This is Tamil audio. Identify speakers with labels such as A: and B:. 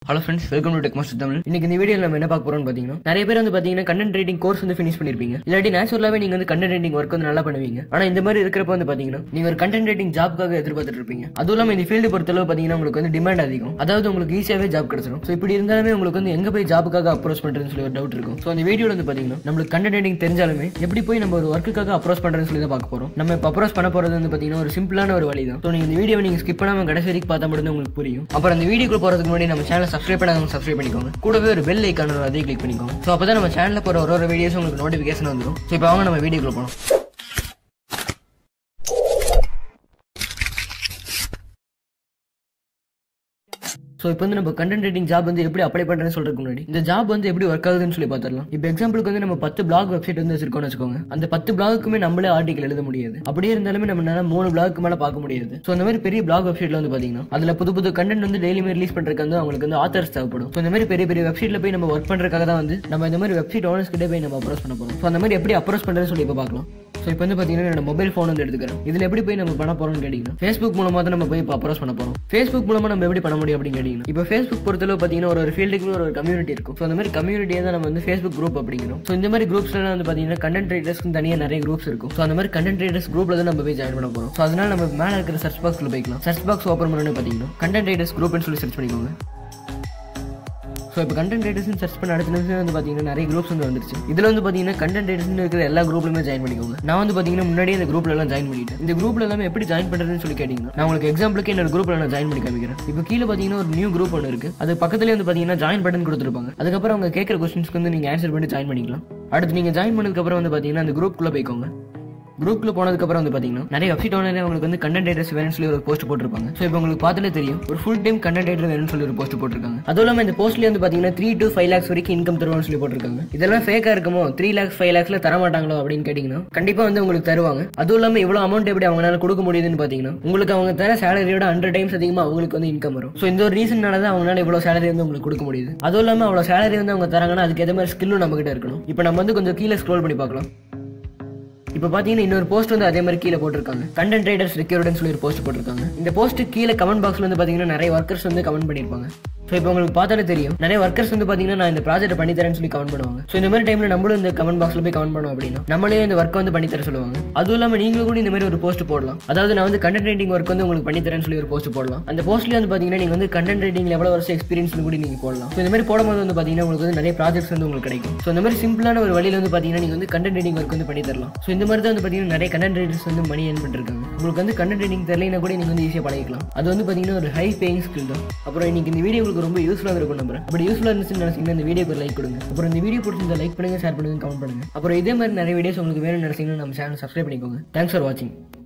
A: hello friends welcome to tech master Tamil இன்னைக்கு இந்த வீடியோவில் நம்ம என்ன பார்க்க போறோம்னு பார்த்தீங்கன்னா நிறைய பேர் வந்து பார்த்தீங்கன்னா கண்டென்ட் ரைட்டிங் கோர்ஸ் வந்து ஃபினிஷ் பண்ணிருப்பீங்க இல்லாட்டி நேச்சுரலாவே நீங்க வந்து கண்டென்ட் ரைட்டிங் ஒர்க் வந்து நல்லா பண்ணுவீங்க ஆனா இந்த மாதிரி இருக்கிறப்ப வந்து பார்த்தீங்கன்னா நீங்க ஒரு கண்டென்ட் ரைட்டிங் ஜாப்க்காக எதிர்பார்த்துட்டு இருப்பீங்க அதுவும் இல்லாம இந்த ஃபீல்டு பொறுத்தளவு பார்த்தீங்கன்னா உங்களுக்கு வந்து டிமாண்ட் அதிகம் அதாவது உங்களுக்கு ஈஸியாவே ஜாப் கிடைச்சிடும் ஸோ இப்படி இருந்தாலுமே உங்களுக்கு வந்து எங்க போய் ஜாபுக்காக அப்ரோச் பண்றதுன்னு சொல்லி ஒரு டவுட் இருக்கும் ஸோ அந்த வீடியோல வந்து பார்த்தீங்கன்னா நம்மளுக்கு கண்டென்ட் ரைட்டிங் தெரிஞ்சாலுமே எப்படி போய் நம்ம ஒரு ஒர்க்குக்காக அப்ரோச் பண்றதுன்னு சொல்லி தான் பார்க்க போறோம் நம்ம இப்போ அப்ரோச் பண்ண போறது வந்து பார்த்தீங்கன்னா ஒரு சிம்பிளான ஒரு வழி தான் ஸோ நீங்க இந்த வீடியோ நீங்க ஸ்கிப் பண்ணாம கடைசி வரைக்கும் பார்த்தா மட்டும் தான் உங்களுக்கு புரியும் அப்புறம் அந்த வீடியோக்கு போறதுக்கு முன்னாடி நம்ம சேனல் சப்ஸ்கிரைப் பண்ணாதவங்க சப்ஸ்கிரைப் பண்ணிக்கோங்க கூடவே ஒரு பெல் ஐக்கான ஒரு அதையும் கிளிக் பண்ணிக்கோங்க ஸோ அப்பதான் நம்ம சேனல்ல போற ஒரு ஒரு வீடியோஸ் உங்களுக்கு நோட்டிஃபிகேஷன் வந்துடும் ஸோ இப்போ வாங்க நம்ம வீடியோக்குள்ள போகலாம் ஸோ இப்போ வந்து நம்ம கண்டென்ட் ரைட்டிங் ஜாப் வந்து எப்படி அப்ளை பண்ணுறேன்னு சொல்றதுக்கு முன்னாடி இந்த ஜாப் வந்து எப்படி ஒர்க் ஆகுதுன்னு சொல்லி பார்த்துடலாம் இப்போ எக்ஸாம்பிளுக்கு வந்து நம்ம பத்து பிளாக் வெப்சைட் வந்து வச்சிருக்கோம்னு வச்சுக்கோங்க அந்த பத்து பிளாக்குமே நம்மளே ஆர்டிகல் எழுத முடியாது அப்படியே இருந்தாலுமே நம்மளால மூணு பிளாக்கு மேலே பார்க்க முடியாது ஸோ அந்த மாதிரி பெரிய பிளாக் வெப்சைட்ல வந்து பார்த்தீங்கன்னா அதில் புது புது கண்டென்ட் வந்து டெய்லியுமே ரிலீஸ் பண்ணுறதுக்கு வந்து அவங்களுக்கு வந்து ஆத்தர்ஸ் தேவைப்படும் ஸோ இந்த மாதிரி பெரிய பெரிய வெப்சைட்ல போய் நம்ம ஒர்க் பண்ணுறதுக்காக தான் வந்து நம்ம இந்த மாதிரி வெப்சைட் ஓனர்ஸ் கிட்டே போய் நம்ம அப்ரோச் பண்ண போகிறோம் ஸோ அந்த மாதிரி எப்படி அப்ரோச் பண்ணுறதுன்னு சொல்லி இப்போ பார்க்கலாம் ஸோ இப்போ வந்து பார்த்தீங்கன்னா என்னோட மொபைல் ஃபோன் வந்து எடுத்துக்கிறேன் இதில் எப்படி போய் நம்ம பண்ண போறோம்னு கேட்டிங்கன்னா ஃபேஸ்புக் மூலமாக தான் நம்ம போய் இப்போ அப்ரோச் பண்ண போகிறோம் ஃபேஸ்புக் மூலமாக நம்ம எப்படி பண்ண முடியும் அப்படின்னு கேட்டிங்கன்னா இப்போ ஃபேஸ்புக் பொறுத்தளவு பார்த்தீங்கன்னா ஒரு ஒரு ஃபீல்டுக்கு ஒரு ஒரு கம்யூனிட்டி இருக்கும் ஸோ அந்த மாதிரி கம்யூனிட்டியை தான் நம்ம வந்து ஃபேஸ்புக் குரூப் அப்படிங்கிறோம் ஸோ இந்த மாதிரி குரூப்ஸ்லாம் வந்து பார்த்தீங்கன்னா கண்டென்ட் ரைட்டர்ஸ்க்கு தனியாக நிறைய குரூப்ஸ் இருக்கும் ஸோ அந்த மாதிரி கண்டென்ட் ரைட்டர்ஸ் குரூப்ல தான் நம்ம போய் ஜாயின் பண்ண போகிறோம் ஸோ அதனால நம்ம மேலே இருக்கிற சர்ச் பாக்ஸில் போய்க்கலாம் சர்ச் பாக்ஸ் ஓப்பன் பண்ணணும்னு பார்த்தீங்கன்னா கண்டென்ட் ரைட்டர்ஸ் குரூப்னு சொல்லி சர்ச் பண்ணிக்கோங்க ஸோ இப்போ கண்டென்ட் ரைட்டர்ஸ் சர்ச் பண்ண அடுத்த நிமிஷம் வந்து பார்த்தீங்கன்னா நிறைய குரூப்ஸ் வந்து வந்துருச்சு இதில் வந்து பார்த்தீங்கன்னா கண்டென்ட் ரைட்டர்ஸ் இருக்கிற எல்லா குரூப்லையுமே ஜாயின் பண்ணிக்கோங்க நான் வந்து பார்த்தீங்கன்னா முன்னாடியே இந்த குரூப்ல எல்லாம் ஜாயின் பண்ணிட்டேன் இந்த குரூப்ல எல்லாமே எப்படி ஜாயின் பண்ணுறதுன்னு சொல்லி கேட்டிங்கன்னா நான் உங்களுக்கு எக்ஸாம்பிளுக்கு என்னோட குரூப்ல நான் ஜாயின் பண்ணி காமிக்கிறேன் இப்போ கீழே பார்த்தீங்கன்னா ஒரு நியூ குரூப் ஒன்று இருக்கு அது பக்கத்துலேயே வந்து பார்த்தீங்கன்னா ஜாயின் பட்டன் கொடுத்துருப்பாங்க அதுக்கப்புறம் அவங்க கேட்குற கொஸ்டின்ஸ்க்கு வந்து நீங்கள் ஆன்சர் பண்ணி ஜாயின் பண்ணிக்கலாம் அடுத்து நீங்கள் ஜாயின் பண்ணதுக்கப்புறம் வந்து பார்த்தீங்கன்னா அந்த குரூப்குள்ளே போய்க்கோங்க குரூப்ல போனதுக்கப்புறம் வந்து பாத்தீங்கன்னா நிறைய வெப்சைட் ஓனரே உங்களுக்கு வந்து கண்டென்ட் ரைட்டர்ஸ் வேணும்னு சொல்லி ஒரு போஸ்ட் போட்டிருப்பாங்க ஸோ இப்போ உங்களுக்கு பார்த்தாலே தெரியும் ஒரு ஃபுல் டைம் கண்டென்ட் ரைட்டர் வேணும்னு சொல்லி ஒரு போஸ்ட் போட்டிருக்காங்க அதுவும் இல்லாமல் இந்த போஸ்ட்லேயே வந்து பாத்தீங்கன்னா த்ரீ டு ஃபைவ் லேக்ஸ் வரைக்கும் இன்கம் தருவான்னு சொல்லி போட்டிருக்காங்க இதெல்லாம் ஃபேக்கா இருக்குமோ த்ரீ லேக்ஸ் ஃபைவ் லேக்ஸ்ல தர மாட்டாங்களோ அப்படின்னு கேட்டிங்கன்னா கண்டிப்பா வந்து உங்களுக்கு தருவாங்க அதுவும் இல்லாமல் இவ்வளோ அமௌண்ட் எப்படி அவங்களால கொடுக்க முடியுதுன்னு பாத்தீங்கன்னா உங்களுக்கு அவங்க தர சேலரியோட ஹண்ட்ரட் டைம்ஸ் அதிகமாக அவங்களுக்கு வந்து இன்கம் வரும் ஸோ இந்த ஒரு ரீசன்னால தான் அவங்களால இவ்வளோ சேலரி வந்து உங்களுக்கு கொடுக்க முடியுது அதுவும் இல்லாமல் அவ்வளோ சேலரி வந்து அவங்க தராங்கன்னா அதுக்கு ஏற்ற மாதிரி ஸ்கில்லும் நம்ம கிட்ட இருக்கணும் இப்போ நம்ம வந்து கொஞ்சம் கீழே ஸ்க்ரோல் பண்ணி பார்க்கலாம் இப்போ பார்த்தீங்கன்னா இன்னொரு போஸ்ட் வந்து அதே மாதிரி கீழே போட்டிருக்காங்க கண்டென்ட் ரைடர்ஸ் ரெக்யூர்டுன்னு சொல்லி ஒரு போஸ்ட் போட்டிருக்காங்க இந்த போஸ்ட் கீழே கமெண்ட் பாக்ஸ்ல வந்து பார்த்தீங்கன்னா நிறைய ஒர்க்கர்ஸ் வந்து கமெண்ட் பண்ணியிருப்பாங்க ஸோ இப்போ உங்களுக்கு பார்த்தாலே தெரியும் நிறைய ஒர்க்கர்ஸ் வந்து பார்த்தீங்கன்னா நான் இந்த ப்ராஜெக்ட் பண்ணி தரேன்னு சொல்லி கமெண்ட் பண்ணுவாங்க ஸோ இந்த மாதிரி டைம்ல நம்மளும் இந்த கமெண்ட் பாக்ஸ்ல போய் கமெண்ட் பண்ணுவோம் அப்படின்னா நம்மளே இந்த ஒர்க் வந்து பண்ணி தர சொல்லுவாங்க அதுவும் இல்லாமல் நீங்களும் கூட இந்த மாதிரி ஒரு போஸ்ட் போடலாம் அதாவது நான் வந்து கண்டென்ட் ரைட்டிங் ஒர்க் வந்து உங்களுக்கு பண்ணி தரேன்னு சொல்லி ஒரு போஸ்ட் போடலாம் அந்த போஸ்ட்லேயே வந்து பார்த்தீங்கன்னா நீங்கள் வந்து கண்டென்ட் ரைட்டிங் எவ்வளோ வருஷம் எக்ஸ்பீரியன்ஸ் கூட நீங்கள் போடலாம் ஸோ இந்த மாதிரி போடும்போது வந்து பார்த்தீங்கன்னா உங்களுக்கு வந்து நிறைய ப்ராஜெக்ட்ஸ் வந்து உங்களுக்கு கிடைக்கும் ஸோ இந்த மாதிரி சிம்பிளான ஒரு வழியில் வந்து பார்த்தீங்கன்னா நீங்கள் வந்து கண்டென்ட் ரைட்டிங் ஒர்க் வந்து பண்ணி தரலாம் ஸோ இந்த மாதிரி தான் வந்து பார்த்தீங்கன்னா நிறைய கண்டென்ட் ரைட்டர்ஸ் வந்து மணி ஏர்ன் பண்ணிருக்காங்க உங்களுக்கு வந்து கண்டென்ட் ரைட்டிங் தெரியலனா கூட நீங்கள் வந்து ஈஸியாக பழகிக்கலாம் அது வந்து பார்த்தீங்கன்னா ஒரு ஹை பேயிங் ஸ்கில் தான் அப்புறம் இன்னைக்கு இந்த வீடியோ உங்களுக்கு ரொம்ப யூஸ்ஃபுல்லாக இருக்கும் நம்புறேன் அப்படி யூஸ்ஃபுல்லாக இருந்துச்சுன்னு நினைச்சீங்கன்னா இந்த வீடியோக்கு லைக் கொடுங்க அப்புறம் இந்த வீடியோ பிடிச்சிருந்தா லைக் பண்ணுங்க ஷேர் பண்ணுங்க கமெண்ட் பண்ணுங்க அப்புறம் இதே மாதிரி நிறைய வீடியோஸ் உங்களுக்கு வேணும்னு நினைச்சீங்கன்னா நம்ம சேனல் சப்ஸ்கிரைப் பண்ணிக்கோங்க தேங்க்ஸ் ஃபார் வாட்சிங்